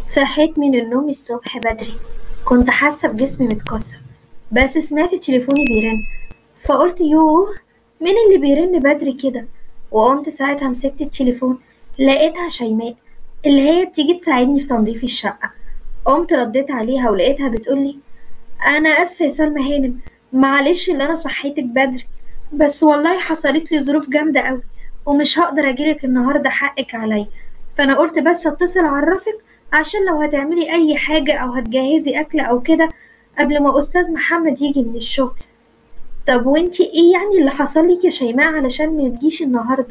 صحيت من النوم الصبح بدري كنت حاسة بجسمي متكسر بس سمعت تليفوني بيرن فقلت يوه مين اللي بيرن بدري كده وقمت ساعتها مسكت التليفون لقيتها شيماء اللي هي بتيجي تساعدني في تنظيف الشقة قمت رديت عليها ولقيتها بتقولي أنا آسفة يا سلمى هانم معلش اللي أنا صحيتك بدري بس والله حصلت لي ظروف جامدة أوي ومش هقدر أجيلك النهاردة حقك عليا فأنا قلت بس أتصل أعرفك عشان لو هتعملي أي حاجة أو هتجهزي أكل أو كده قبل ما أستاذ محمد يجي من الشغل طب وانتي ايه يعني اللي حصل لك يا شيماء علشان ما تجيش النهارده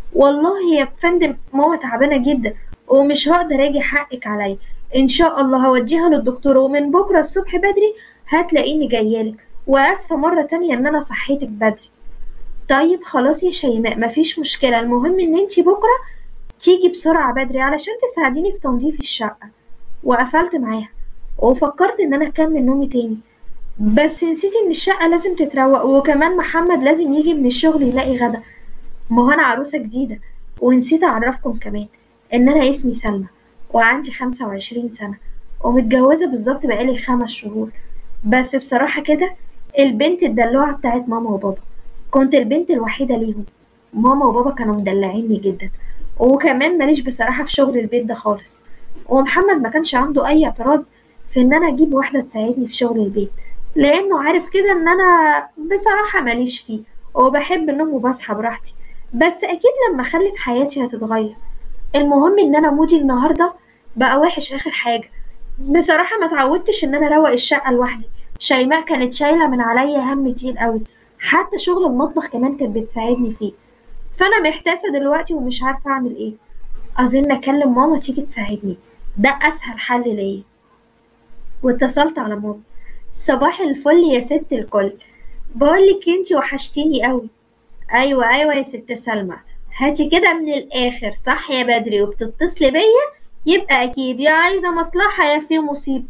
والله يا فندم ماما تعبانه جدا ومش هقدر اجي حقك عليا ان شاء الله هوديها للدكتور ومن بكره الصبح بدري هتلاقيني جايالك واسفه مره تانية ان انا صحيتك بدري طيب خلاص يا شيماء مفيش مشكله المهم ان انتي بكره تيجي بسرعه بدري علشان تساعديني في تنظيف الشقه وقفلت معاها وفكرت ان انا اكمل نومي تاني بس نسيت ان الشقة لازم تتروق وكمان محمد لازم يجي من الشغل يلاقي غدا ما هو انا عروسة جديدة ونسيت اعرفكم كمان ان انا اسمي سلمى وعندي خمسة وعشرين سنة ومتجوزة بالظبط بقالي خمس شهور بس بصراحة كده البنت الدلوعة بتاعت ماما وبابا كنت البنت الوحيدة ليهم ماما وبابا كانوا مدلعيني جدا وكمان ماليش بصراحة في شغل البيت ده خالص ومحمد ما كانش عنده اي اعتراض في ان انا اجيب واحدة تساعدني في شغل البيت لانه عارف كده ان انا بصراحة ماليش فيه وبحب النوم وبصحى براحتي بس اكيد لما اخلف حياتي هتتغير المهم ان انا مودي النهاردة بقى وحش اخر حاجة بصراحة ما اتعودتش ان انا اروق الشقة لوحدي شيماء كانت شايلة من عليا هم تقيل قوي حتى شغل المطبخ كمان كانت بتساعدني فيه فانا محتاسة دلوقتي ومش عارفة اعمل ايه اظن اكلم ماما تيجي تساعدني ده اسهل حل ليا واتصلت على ماما صباح الفل يا ست الكل بقولك انتي وحشتيني قوي ايوه ايوه يا ست سلمى هاتي كده من الاخر صح يا بدري وبتتصلي بيا يبقى اكيد يا عايزه مصلحه يا في مصيبه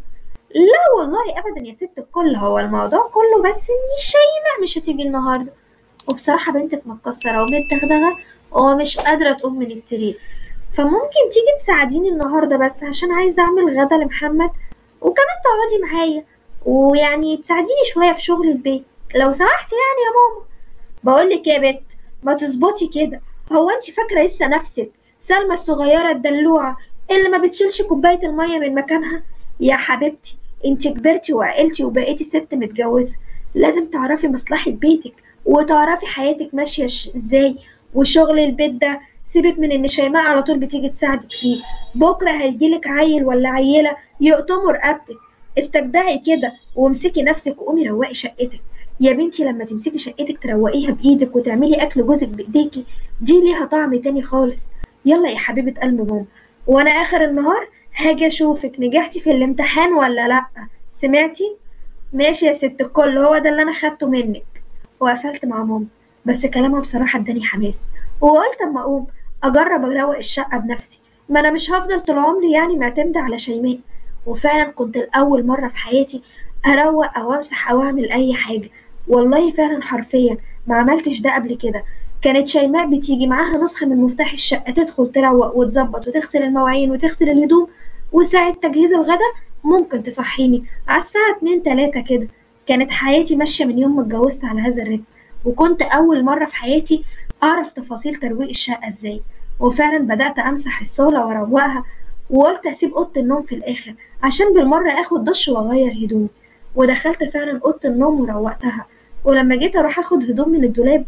لا والله ابدا يا ست الكل هو الموضوع كله بس ان شيماء مش هتيجي النهارده وبصراحه بنتك متكسره ومتدغدغه ومش قادره تقوم من السرير فممكن تيجي تساعديني النهارده بس عشان عايزه اعمل غدا لمحمد وكمان تقعدي معايا ويعني تساعديني شويه في شغل البيت لو سمحتي يعني يا ماما بقولك يا بت ما تظبطي كده هو انت فاكره لسه نفسك سلمى الصغيره الدلوعه اللي ما بتشيلش كوبايه الميه من مكانها يا حبيبتي انت كبرتي وعقلتي وبقيتي ست متجوزه لازم تعرفي مصلحه بيتك وتعرفي حياتك ماشيه ازاي وشغل البيت ده سيبك من ان شيماء على طول بتيجي تساعدك فيه بكره هيجيلك عيل ولا عيله يقطموا رقبتك استجدعي كده وامسكي نفسك وقومي روقي شقتك يا بنتي لما تمسكي شقتك تروقيها بايدك وتعملي اكل جوزك بايديكي دي ليها طعم تاني خالص يلا يا حبيبه قلب ماما وانا اخر النهار هاجي اشوفك نجحتي في الامتحان ولا لا سمعتي ماشي يا ست الكل هو ده اللي انا خدته منك وقفلت مع ماما بس كلامها بصراحه اداني حماس وقلت اما اقوم اجرب اروق الشقه بنفسي ما انا مش هفضل طول عمري يعني معتمده على شيماء وفعلا كنت لأول مرة في حياتي أروق أو أمسح أو أعمل أي حاجة والله فعلا حرفيا ما عملتش ده قبل كده كانت شيماء بتيجي معاها نسخة من مفتاح الشقة تدخل تروق وتظبط وتغسل المواعين وتغسل الهدوم وساعة تجهيز الغدا ممكن تصحيني على الساعة اتنين تلاتة كده كانت حياتي ماشية من يوم ما اتجوزت على هذا الرتم وكنت أول مرة في حياتي أعرف تفاصيل ترويق الشقة ازاي وفعلا بدأت أمسح الصالة وأروقها وقلت أسيب أوضة النوم في الآخر عشان بالمرة اخد دش واغير هدومي ودخلت فعلا اوضه النوم وروقتها ولما جيت اروح اخد هدوم من الدولاب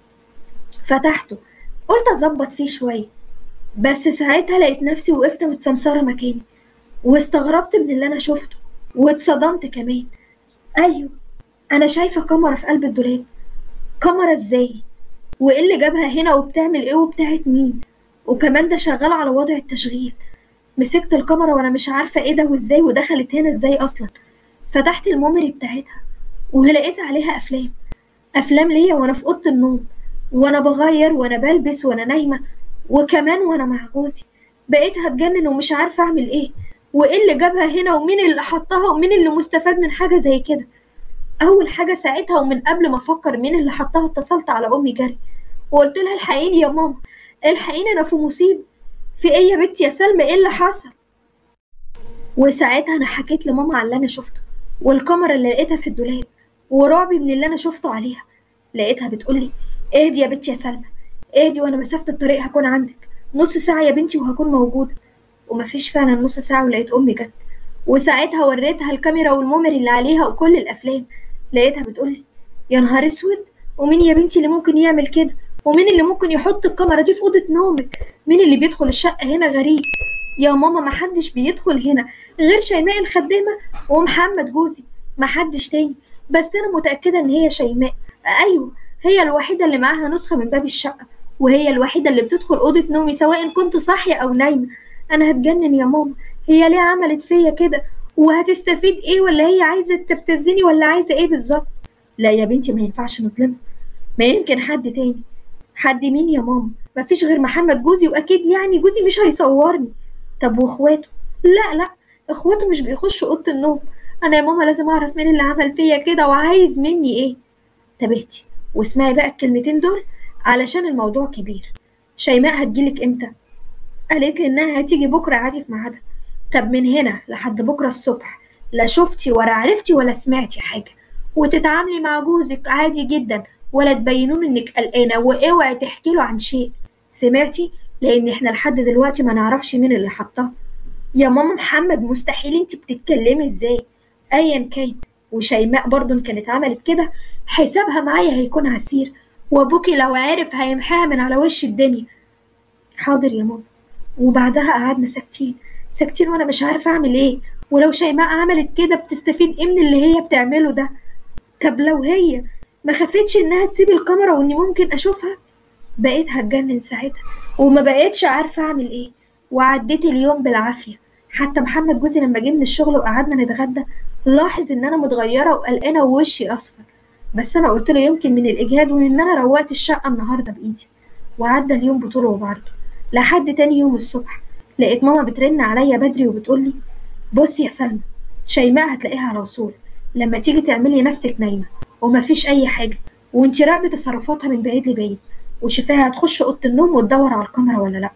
فتحته قلت اظبط فيه شويه بس ساعتها لقيت نفسي وقفت متسمسره مكاني واستغربت من اللي انا شفته واتصدمت كمان ايوه انا شايفه كاميرا في قلب الدولاب كاميرا ازاي وايه اللي جابها هنا وبتعمل ايه وبتاعت مين وكمان ده شغال على وضع التشغيل مسكت الكاميرا وانا مش عارفه ايه ده وازاي ودخلت هنا ازاي اصلا فتحت الميموري بتاعتها ولقيت عليها افلام افلام ليا وانا في اوضه النوم وانا بغير وانا بلبس وانا نايمه وكمان وانا مع جوزي بقيت هتجنن ومش عارفه اعمل ايه وايه اللي جابها هنا ومين اللي حطها ومين اللي مستفاد من حاجه زي كده اول حاجه ساعتها ومن قبل ما افكر مين اللي حطها اتصلت على امي جري وقلت لها الحقيني يا ماما الحقيني انا في مصيبه في ايه يا بنتي يا سلمى ايه اللي حصل وساعتها انا حكيت لماما على اللي انا شفته والكاميرا اللي لقيتها في الدولاب ورعبي من اللي انا شفته عليها لقيتها بتقولي اهدي يا بنتي يا سلمى اهدي وانا مسافة الطريق هكون عندك نص ساعة يا بنتي وهكون موجودة ومفيش فعلا نص ساعة ولقيت امي جت وساعتها وريتها الكاميرا والميموري اللي عليها وكل الافلام لقيتها بتقولي يا نهار اسود ومين يا بنتي اللي ممكن يعمل كده ومين اللي ممكن يحط الكاميرا دي في اوضه نومك مين اللي بيدخل الشقه هنا غريب يا ماما محدش بيدخل هنا غير شيماء الخدامه ومحمد جوزي محدش تاني بس انا متاكده ان هي شيماء ايوه هي الوحيده اللي معاها نسخه من باب الشقه وهي الوحيده اللي بتدخل اوضه نومي سواء كنت صاحيه او نايمه انا هتجنن يا ماما هي ليه عملت فيا كده وهتستفيد ايه ولا هي عايزه تبتزني ولا عايزه ايه بالظبط لا يا بنتي ما ينفعش نظلمها ما يمكن حد تاني حد مين يا ماما مفيش غير محمد جوزي واكيد يعني جوزي مش هيصورني طب واخواته لا لا اخواته مش بيخشوا اوضه النوم انا يا ماما لازم اعرف مين اللي عمل فيا كده وعايز مني ايه طب اهدي واسمعي بقى الكلمتين دول علشان الموضوع كبير شيماء هتجيلك امتى قالت لي انها هتيجي بكره عادي في ميعادها طب من هنا لحد بكره الصبح لا شفتي ولا عرفتي ولا سمعتي حاجه وتتعاملي مع جوزك عادي جدا ولا تبينون انك قلقانه واوعي تحكي له عن شيء سمعتي لان احنا لحد دلوقتي ما نعرفش مين اللي حطها يا ماما محمد مستحيل انت بتتكلمي ازاي ايا كان وشيماء برضو ان كانت عملت كده حسابها معايا هيكون عسير وابوكي لو عرف هيمحيها من على وش الدنيا حاضر يا ماما وبعدها قعدنا ساكتين ساكتين وانا مش عارفه اعمل ايه ولو شيماء عملت كده بتستفيد ايه من اللي هي بتعمله ده طب لو هي ما خفتش انها تسيب الكاميرا واني ممكن اشوفها بقيت هتجنن ساعتها وما بقيتش عارفه اعمل ايه وعديت اليوم بالعافيه حتى محمد جوزي لما جه من الشغل وقعدنا نتغدى لاحظ ان انا متغيره وقلقانه ووشي اصفر بس انا قلت له يمكن من الاجهاد وان انا روقت الشقه النهارده بايدي وعدى اليوم بطوله وبعرضه لحد تاني يوم الصبح لقيت ماما بترن عليا بدري وبتقولي بصي يا سلمى شيماء هتلاقيها على وصول لما تيجي تعملي نفسك نايمه ومفيش اي حاجه وانت راقبه تصرفاتها من بعيد لبعيد وشوفيها هتخش اوضه النوم وتدور على الكاميرا ولا لا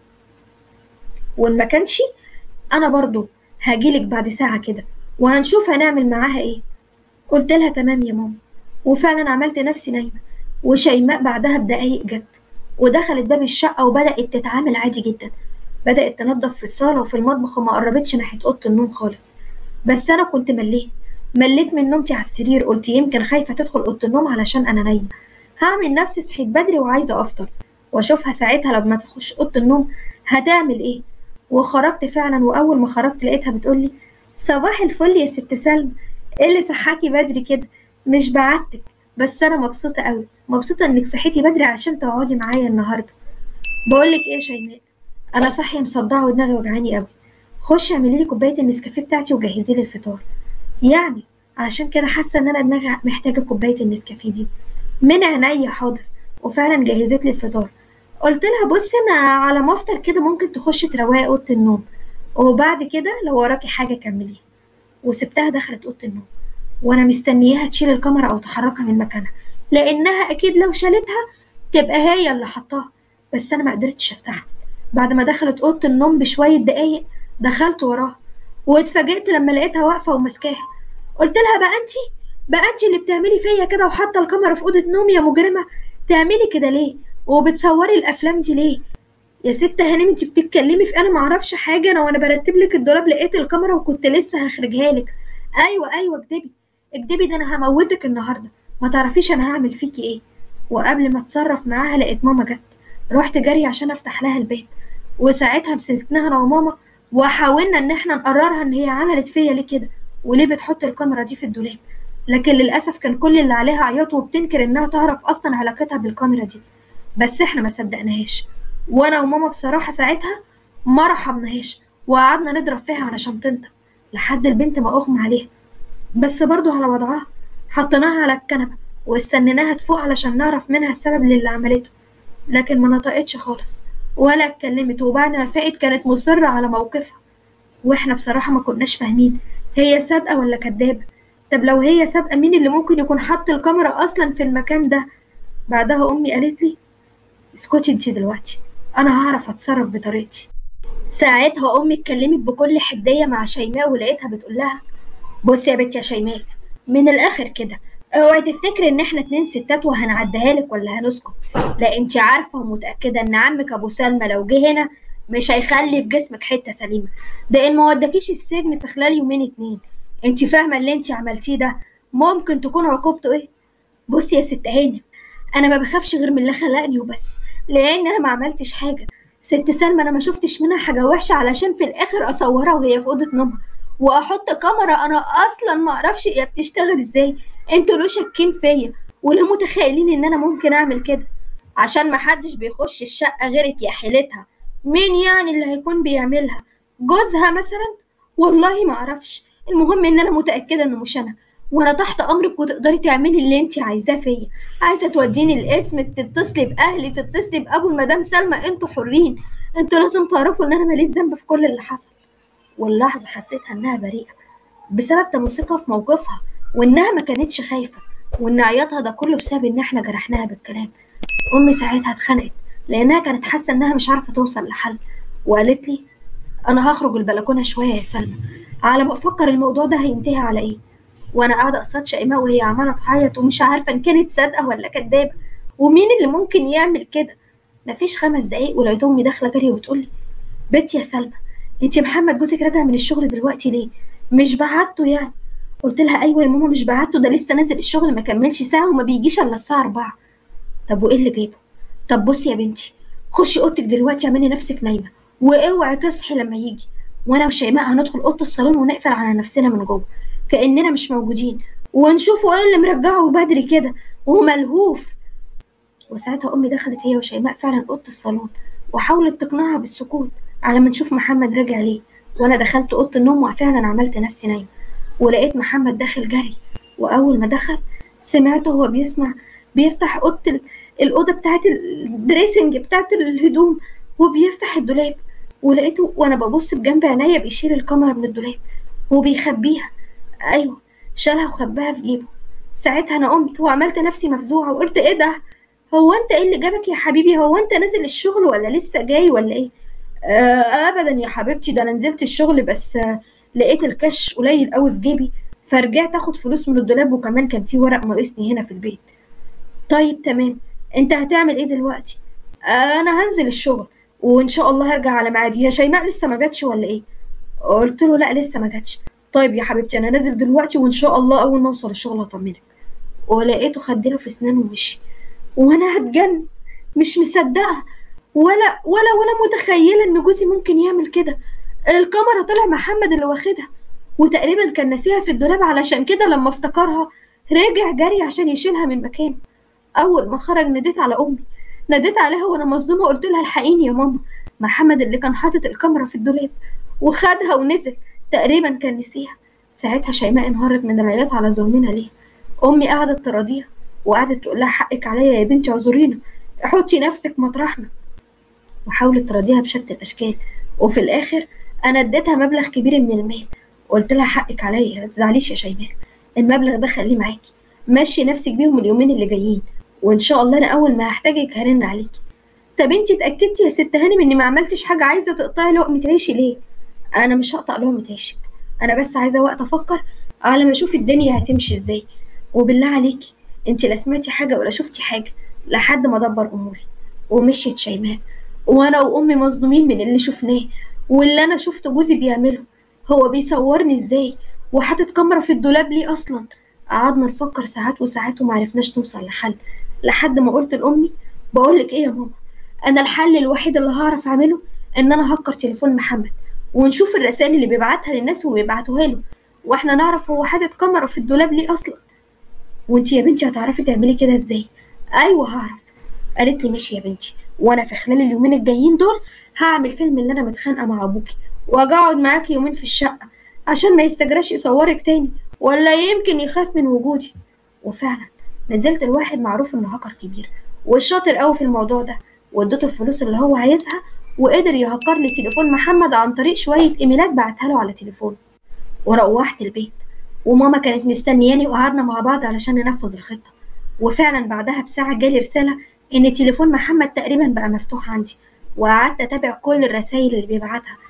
وان ما كانش انا برضو هجيلك بعد ساعه كده وهنشوف هنعمل معاها ايه قلت لها تمام يا ماما وفعلا عملت نفسي نايمه وشيماء بعدها بدقايق جت ودخلت باب الشقه وبدات تتعامل عادي جدا بدات تنظف في الصاله وفي المطبخ وما قربتش ناحيه اوضه النوم خالص بس انا كنت مليت مليت من نومتي على السرير قلت يمكن خايفه تدخل اوضه النوم علشان انا نايمه هعمل نفسي صحيت بدري وعايزه افطر واشوفها ساعتها لما تخش اوضه النوم هتعمل ايه وخرجت فعلا واول ما خرجت لقيتها بتقولي صباح الفل يا ست سلمى ايه اللي صحاكي بدري كده مش بعتك بس انا مبسوطه قوي مبسوطه انك صحيتي بدري عشان تقعدي معايا النهارده بقولك ايه يا شيماء انا صاحيه مصدعه ودماغي وجعاني قوي خشي اعملي لي كوبايه النسكافيه بتاعتي وجهزي لي الفطار يعني علشان كده حاسه ان انا دماغي محتاجه كوبايه النسكافيه دي من عينيا حاضر وفعلا جهزت لي الفطار قلت لها بصي انا على ما افطر كده ممكن تخشي تروقي اوضه النوم وبعد كده لو وراكي حاجه كمليها وسبتها دخلت اوضه النوم وانا مستنياها تشيل الكاميرا او تحركها من مكانها لانها اكيد لو شالتها تبقى هي اللي حطاها بس انا ما قدرتش استحمل بعد ما دخلت اوضه النوم بشويه دقايق دخلت وراها واتفاجئت لما لقيتها واقفه وماسكاها قلت لها بقى انتي بقى انتي اللي بتعملي فيا كده وحاطه الكاميرا في اوضه نومي يا مجرمه تعملي كده ليه وبتصوري الافلام دي ليه يا ست هانم انت بتتكلمي في انا معرفش حاجه انا وانا برتب لك الدولاب لقيت الكاميرا وكنت لسه هخرجها لك ايوه ايوه اكدبي اكدبي ده انا هموتك النهارده ما تعرفيش انا هعمل فيكي ايه وقبل ما اتصرف معاها لقيت ماما جت رحت جري عشان افتح لها الباب وساعتها مسكتناها انا وماما وحاولنا ان احنا نقررها ان هي عملت فيا ليه كده وليه بتحط الكاميرا دي في الدولاب لكن للاسف كان كل اللي عليها عياط وبتنكر انها تعرف اصلا علاقتها بالكاميرا دي بس احنا ما صدقناهاش وانا وماما بصراحه ساعتها ما رحمناهاش وقعدنا نضرب فيها علشان تنطق لحد البنت ما اغمى عليها بس برضو على وضعها حطيناها على الكنبه واستنيناها تفوق علشان نعرف منها السبب للي عملته لكن ما نطقتش خالص ولا اتكلمت وبعد ما فاقت كانت مصرة على موقفها واحنا بصراحة ما كناش فاهمين هي صادقة ولا كدابة طب لو هي صادقة مين اللي ممكن يكون حط الكاميرا أصلا في المكان ده بعدها أمي قالت لي اسكتي انتي دلوقتي أنا هعرف أتصرف بطريقتي ساعتها امي اتكلمت بكل حديه مع شيماء ولقيتها بتقول لها بصي يا بنتي يا شيماء من الاخر كده اوعي تفتكري ان احنا اتنين ستات وهنعديها لك ولا هنسكت لا انت عارفه ومتاكده ان عمك ابو سلمى لو جه هنا مش هيخلي في جسمك حته سليمه ده ان ما ودكيش السجن في خلال يومين اتنين انت فاهمه اللي انت عملتيه ده ممكن تكون عقوبته ايه بصي يا ست هانم انا ما بخافش غير من اللي خلقني وبس لان انا ما عملتش حاجه ست سلمى انا ما شفتش منها حاجه وحشه علشان في الاخر اصورها وهي في اوضه نومها واحط كاميرا انا اصلا ما اعرفش هي بتشتغل ازاي انتوا ليه شاكين فيا وليه متخيلين ان انا ممكن اعمل كده عشان ما حدش بيخش الشقه غيرك يا حيلتها مين يعني اللي هيكون بيعملها جوزها مثلا والله ما اعرفش المهم ان انا متاكده انه مش انا وانا تحت امرك وتقدري تعملي اللي انت عايزاه فيا عايزه توديني الاسم تتصلي باهلي تتصلي بابو المدام سلمى انتوا حرين انتوا لازم تعرفوا ان انا ماليش ذنب في كل اللي حصل واللحظه حسيتها انها بريئه بسبب تمسكها في موقفها وانها ما كانتش خايفه وان عياطها ده كله بسبب ان احنا جرحناها بالكلام امي ساعتها اتخنقت لانها كانت حاسه انها مش عارفه توصل لحل وقالت لي انا هخرج البلكونه شويه يا سلمى على ما افكر الموضوع ده هينتهي على ايه وانا قاعده قصاد شيماء وهي عماله تعيط ومش عارفه ان كانت صادقه ولا كدابه ومين اللي ممكن يعمل كده مفيش خمس دقايق ولقيت امي داخله جري وبتقول لي بنت يا سلمى انت محمد جوزك راجع من الشغل دلوقتي ليه مش بعته يعني قلت لها ايوه يا ماما مش بعته ده لسه نازل الشغل ما كملش ساعه وما بيجيش الا الساعه 4 طب وايه اللي جايبه طب بصي يا بنتي خشي اوضتك دلوقتي اعملي نفسك نايمه واوعي تصحي لما يجي وانا وشيماء هندخل اوضه الصالون ونقفل على نفسنا من جوه كاننا مش موجودين ونشوفوا ايه اللي مرجعه بدري كده وملهوف وساعتها امي دخلت هي وشيماء فعلا اوضه الصالون وحاولت تقنعها بالسكوت على ما نشوف محمد راجع ليه وانا دخلت اوضه النوم وفعلا عملت نفسي نايمه ولقيت محمد داخل جري واول ما دخل سمعته هو بيسمع بيفتح اوضه ال- الاوضه بتاعت الدريسنج بتاعت الهدوم وبيفتح الدولاب ولقيته وانا ببص بجنب عينيا بيشيل الكاميرا من الدولاب وبيخبيها ايوه شالها وخباها في جيبه ساعتها انا قمت وعملت نفسي مفزوعه وقلت ايه ده هو انت ايه اللي جابك يا حبيبي هو انت نازل الشغل ولا لسه جاي ولا ايه آه ابدا يا حبيبتي ده انا نزلت الشغل بس آه لقيت الكاش قليل قوي في جيبي فرجعت اخد فلوس من الدولاب وكمان كان في ورق ناقصني هنا في البيت طيب تمام انت هتعمل ايه دلوقتي آه انا هنزل الشغل وان شاء الله هرجع على ميعادي هي شيماء لسه ما جاتش ولا ايه قلت له لا لسه ما جاتش طيب يا حبيبتي انا نازل دلوقتي وان شاء الله اول ما اوصل الشغل هطمنك ولقيته خدله في اسنانه ومشي وانا هتجن مش مصدقه ولا ولا ولا متخيله ان جوزي ممكن يعمل كده الكاميرا طلع محمد اللي واخدها وتقريبا كان ناسيها في الدولاب علشان كده لما افتكرها رجع جري عشان يشيلها من مكانه اول ما خرج ناديت على امي ناديت عليها وانا مصدومه قلت لها الحقيني يا ماما محمد اللي كان حاطط الكاميرا في الدولاب وخدها ونزل تقريبا كان نسيها ساعتها شيماء انهارت من العياط على ظلمنا ليه امي قعدت تراضيها وقعدت تقول لها حقك عليا يا بنتي اعذرينا حطي نفسك مطرحنا وحاولت تراضيها بشتى الاشكال وفي الاخر انا اديتها مبلغ كبير من المال قلت لها حقك عليا ما تزعليش يا شيماء المبلغ ده خليه معاكي مشي نفسك بيهم اليومين اللي جايين وان شاء الله انا اول ما هحتاجك هرن عليكي طب انتي اتاكدتي يا ست هانم اني ما عملتش حاجه عايزه تقطعي لقمه عيشي ليه انا مش هقطع لقمه عيشك انا بس عايزه وقت افكر على ما اشوف الدنيا هتمشي ازاي وبالله عليكي انتي لا سمعتي حاجه ولا شفتي حاجه لحد ما ادبر اموري ومشيت شيماء وانا وامي مصدومين من اللي شفناه واللي انا شفت جوزي بيعمله هو بيصورني ازاي وحاطط كاميرا في الدولاب ليه اصلا قعدنا نفكر ساعات وساعات ومعرفناش نوصل لحل لحد ما قلت لامي بقولك ايه يا ماما انا الحل الوحيد اللي هعرف اعمله ان انا هكر تليفون محمد ونشوف الرسائل اللي بيبعتها للناس وبيبعتوها له واحنا نعرف هو حاطط كاميرا في الدولاب ليه اصلا وانتي يا بنتي هتعرفي تعملي كده ازاي ايوه هعرف قالت لي ماشي يا بنتي وانا في خلال اليومين الجايين دول هعمل فيلم اللي انا متخانقه مع ابوكي واجي اقعد معاكي يومين في الشقه عشان ما يستجراش يصورك تاني ولا يمكن يخاف من وجودي وفعلا نزلت الواحد معروف انه هاكر كبير والشاطر قوي في الموضوع ده واديته الفلوس اللي هو عايزها وقدر يهكر لي تليفون محمد عن طريق شويه ايميلات بعتها له على تليفونه وروحت البيت وماما كانت مستنياني وقعدنا مع بعض علشان ننفذ الخطه وفعلا بعدها بساعه جالي رساله ان تليفون محمد تقريبا بقى مفتوح عندي وقعدت اتابع كل الرسائل اللي بيبعتها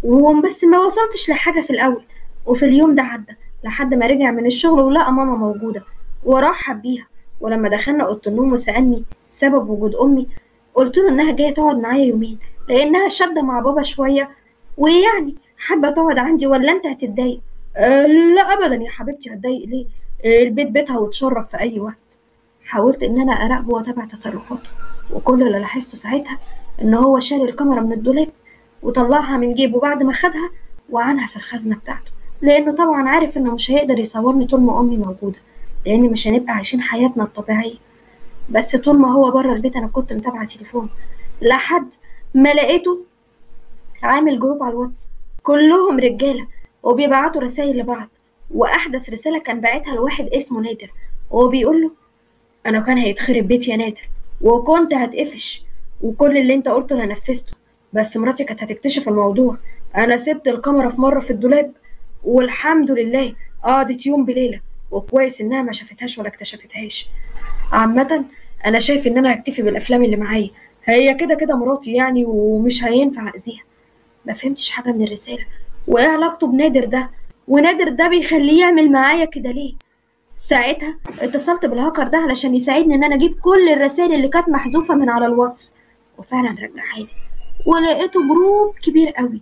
وبس ما وصلتش لحاجة في الأول وفي اليوم ده عدى لحد ما رجع من الشغل ولقى ماما موجودة ورحب بيها ولما دخلنا أوضة النوم وسألني سبب وجود أمي قلت له إنها جاية تقعد معايا يومين لأنها شادة مع بابا شوية ويعني حابة تقعد عندي ولا أنت هتتضايق؟ أه لا أبدا يا حبيبتي هتضايق ليه؟ أه البيت بيتها وتشرف في أي وقت حاولت إن أنا أراقبه وأتابع تصرفاته وكل اللي لاحظته ساعتها إن هو شال الكاميرا من الدولاب وطلعها من جيبه بعد ما خدها وعنها في الخزنة بتاعته لأنه طبعا عارف إنه مش هيقدر يصورني طول ما أمي موجودة لأن مش هنبقى عايشين حياتنا الطبيعية بس طول ما هو بره البيت أنا كنت متابعة تليفونه لحد ما لقيته عامل جروب على الواتس كلهم رجالة وبيبعتوا رسايل لبعض وأحدث رسالة كان باعتها لواحد اسمه نادر وهو بيقول له أنا كان هيتخرب بيتي يا نادر وكنت هتقفش وكل اللي انت قلته انا نفذته بس مراتي كانت هتكتشف الموضوع انا سبت الكاميرا في مره في الدولاب والحمد لله قعدت يوم بليله وكويس انها ما شافتهاش ولا اكتشفتهاش عامه انا شايف ان انا هكتفي بالافلام اللي معايا هي كده كده مراتي يعني ومش هينفع اذيها ما فهمتش حاجه من الرساله وايه علاقته بنادر ده ونادر ده بيخليه يعمل معايا كده ليه ساعتها اتصلت بالهاكر ده علشان يساعدني ان انا اجيب كل الرسائل اللي كانت محذوفه من على الواتس وفعلا رجعها لي ولقيته جروب كبير قوي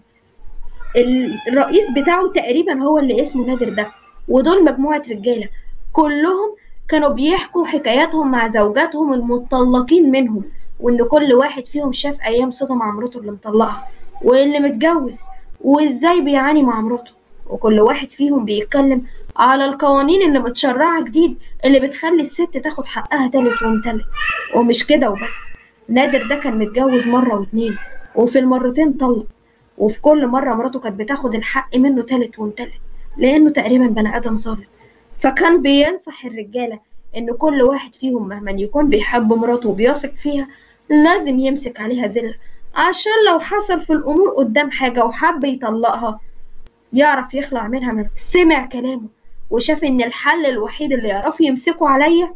الرئيس بتاعه تقريبا هو اللي اسمه نادر ده ودول مجموعه رجاله كلهم كانوا بيحكوا حكاياتهم مع زوجاتهم المطلقين منهم وان كل واحد فيهم شاف ايام صدى مع مراته اللي مطلقها واللي متجوز وازاي بيعاني مع مراته وكل واحد فيهم بيتكلم على القوانين اللي متشرعة جديد اللي بتخلي الست تاخد حقها تالت ومتلت ومش كده وبس نادر ده كان متجوز مرة واتنين وفي المرتين طلق وفي كل مرة مراته كانت بتاخد الحق منه تالت ومتلت لأنه تقريبا بني آدم ظالم فكان بينصح الرجالة إن كل واحد فيهم مهما يكون بيحب مراته وبيثق فيها لازم يمسك عليها زلة عشان لو حصل في الأمور قدام حاجة وحب يطلقها يعرف يخلع منها من سمع كلامه وشاف ان الحل الوحيد اللي يعرفوا يمسكوا عليا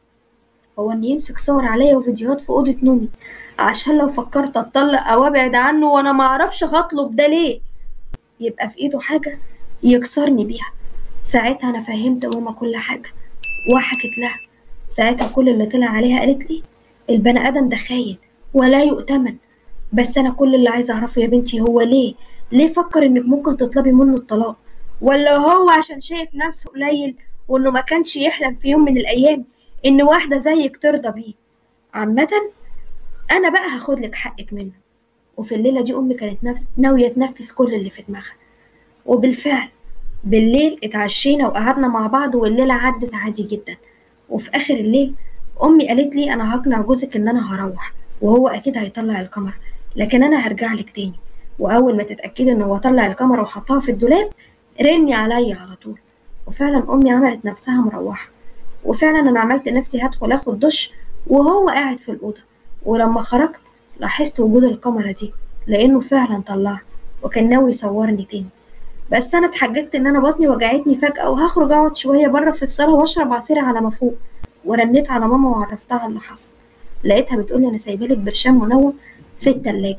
هو ان يمسك صور عليا وفيديوهات في اوضه نومي عشان لو فكرت اتطلق او ابعد عنه وانا معرفش هطلب ده ليه يبقى في ايده حاجه يكسرني بيها ساعتها انا فهمت ماما كل حاجه وحكت لها ساعتها كل اللي طلع عليها قالت لي البني ادم ده خاين ولا يؤتمن بس انا كل اللي عايزه اعرفه يا بنتي هو ليه ليه فكر انك ممكن تطلبي منه الطلاق ولا هو عشان شايف نفسه قليل وانه ما كانش يحلم في يوم من الايام ان واحده زيك ترضى بيه عامه انا بقى هاخد لك حقك منه وفي الليله دي امي كانت نفس ناويه تنفذ كل اللي في دماغها وبالفعل بالليل اتعشينا وقعدنا مع بعض والليله عدت عادي جدا وفي اخر الليل امي قالت لي انا هقنع جوزك ان انا هروح وهو اكيد هيطلع الكاميرا لكن انا هرجع لك تاني واول ما تتاكدي ان هو طلع الكاميرا وحطها في الدولاب رني عليا على طول وفعلا امي عملت نفسها مروحه وفعلا انا عملت نفسي هدخل اخد دش وهو قاعد في الاوضه ولما خرجت لاحظت وجود الكاميرا دي لانه فعلا طلعها وكان ناوي يصورني تاني بس انا اتحججت ان انا بطني وجعتني فجاه وهخرج اقعد شويه بره في الصاله واشرب عصير على ما فوق ورنيت على ماما وعرفتها اللي حصل لقيتها بتقولي انا سايبالك برشام منوم في التلاجة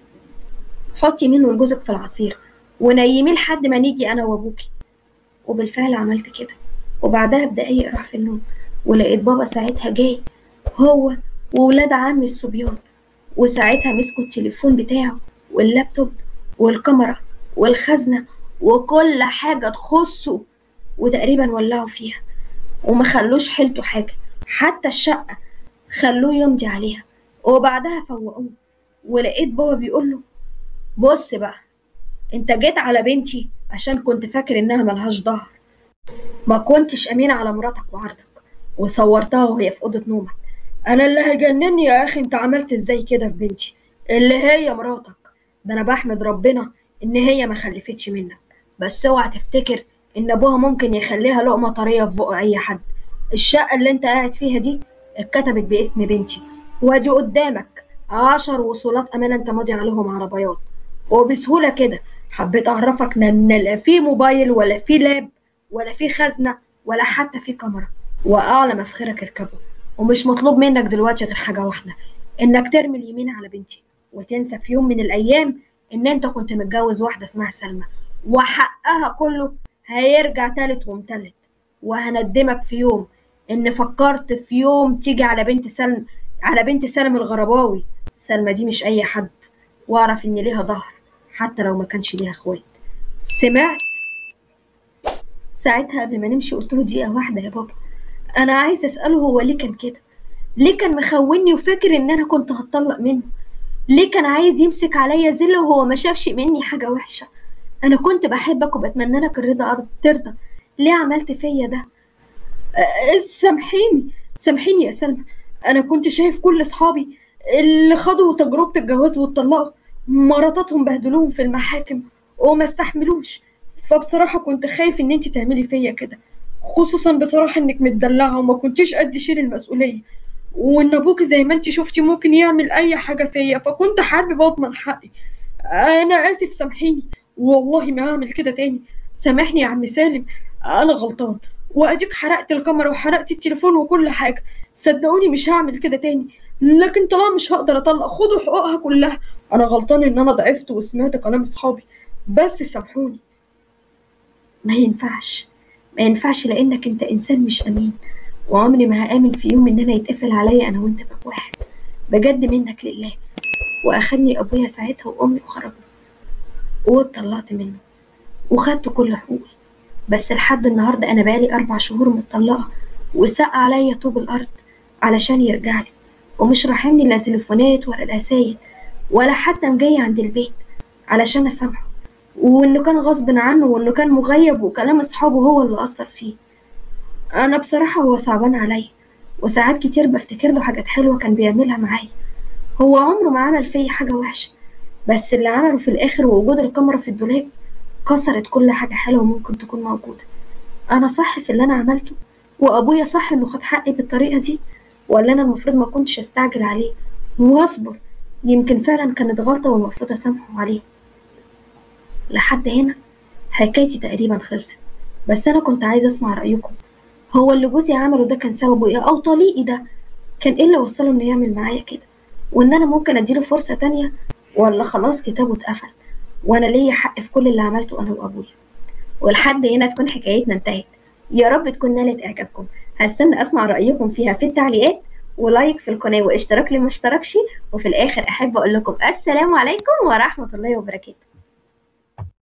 حطي منه لجوزك في العصير ونيميه لحد ما نيجي انا وابوكي وبالفعل عملت كده وبعدها بدقايق راح في النوم ولقيت بابا ساعتها جاي هو وولاد عمي الصبيان وساعتها مسكوا التليفون بتاعه واللابتوب والكاميرا والخزنة وكل حاجة تخصه وتقريبا ولعوا فيها وما خلوش حيلته حاجة حتى الشقة خلوه يمضي عليها وبعدها فوقوه ولقيت بابا بيقول له بص بقى انت جيت على بنتي عشان كنت فاكر انها ملهاش ظهر ما كنتش امين على مراتك وعرضك وصورتها وهي في اوضه نومك انا اللي هيجنني يا اخي انت عملت ازاي كده في بنتي اللي هي مراتك ده انا بحمد ربنا ان هي ما خلفتش منك بس اوعى تفتكر ان ابوها ممكن يخليها لقمه طريه في بق اي حد الشقه اللي انت قاعد فيها دي اتكتبت باسم بنتي وادي قدامك عشر وصولات امانه انت ماضي عليهم عربيات وبسهوله كده حبيت اعرفك ان لا في موبايل ولا في لاب ولا في خزنه ولا حتى في كاميرا واعلى مفخرك اركبه ومش مطلوب منك دلوقتي غير حاجه واحده انك ترمي اليمين على بنتي وتنسى في يوم من الايام ان انت كنت متجوز واحده اسمها سلمى وحقها كله هيرجع تالت ومتلت وهندمك في يوم ان فكرت في يوم تيجي على بنت سلمى على بنت سلمى الغرباوي سلمى دي مش اي حد واعرف ان ليها ظهر حتى لو ما كانش ليها اخوات سمعت ساعتها قبل ما نمشي قلت له دقيقه واحده يا بابا انا عايزه اساله هو ليه كان كده ليه كان مخوني وفاكر ان انا كنت هتطلق منه ليه كان عايز يمسك عليا زله وهو ما شافش مني حاجه وحشه انا كنت بحبك وبتمنى لك الرضا أرض ترضى ليه عملت فيا ده أه، سامحيني سامحيني يا سلمى انا كنت شايف كل اصحابي اللي خدوا تجربه الجواز واتطلقوا مراتاتهم بهدلوهم في المحاكم وما استحملوش فبصراحه كنت خايف ان انت تعملي فيا كده خصوصا بصراحه انك متدلعه وما كنتيش قد شيل المسؤوليه وان ابوكي زي ما انت شفتي ممكن يعمل اي حاجه فيا فكنت حابب اضمن حقي انا اسف سامحيني والله ما هعمل كده تاني سامحني يا عم سالم انا غلطان واديك حرقت الكاميرا وحرقت التليفون وكل حاجه صدقوني مش هعمل كده تاني لكن طالما مش هقدر اطلق خدوا حقوقها كلها انا غلطان ان انا ضعفت وسمعت كلام اصحابي بس سامحوني ما ينفعش ما ينفعش لانك انت انسان مش امين وعمري ما هامن في يوم ان انا يتقفل عليا انا وانت باب واحد بجد منك لله واخدني ابويا ساعتها وامي وخرجوا واتطلقت منه وخدت كل حقوقي بس لحد النهارده انا بقالي اربع شهور متطلقه وساق عليا طوب الارض علشان يرجعلي ومش راحمني لا تليفونات ولا رسايل ولا حتى مجاي عند البيت علشان اسامحه وانه كان غصب عنه وانه كان مغيب وكلام اصحابه هو اللي اثر فيه انا بصراحه هو صعبان عليا وساعات كتير بفتكر له حاجات حلوه كان بيعملها معايا هو عمره ما عمل فيا حاجه وحشه بس اللي عمله في الاخر ووجود الكاميرا في الدولاب كسرت كل حاجه حلوه ممكن تكون موجوده انا صح في اللي انا عملته وابويا صح انه خد حقي بالطريقه دي ولا انا المفروض ما كنتش استعجل عليه واصبر يمكن فعلا كانت غلطه والمفروض اسامحه عليه لحد هنا حكايتي تقريبا خلصت بس انا كنت عايزه اسمع رايكم هو اللي جوزي عمله ده كان سببه ايه او طليقي ده كان ايه اللي وصله انه يعمل معايا كده وان انا ممكن اديله فرصه تانية ولا خلاص كتابه اتقفل وانا ليا حق في كل اللي عملته انا وابويا ولحد هنا تكون حكايتنا انتهت يا رب تكون نالت اعجابكم هستنى اسمع رايكم فيها في التعليقات ولايك في القناه واشتراك اللي ما اشتركش وفي الاخر احب اقول لكم السلام عليكم ورحمه الله وبركاته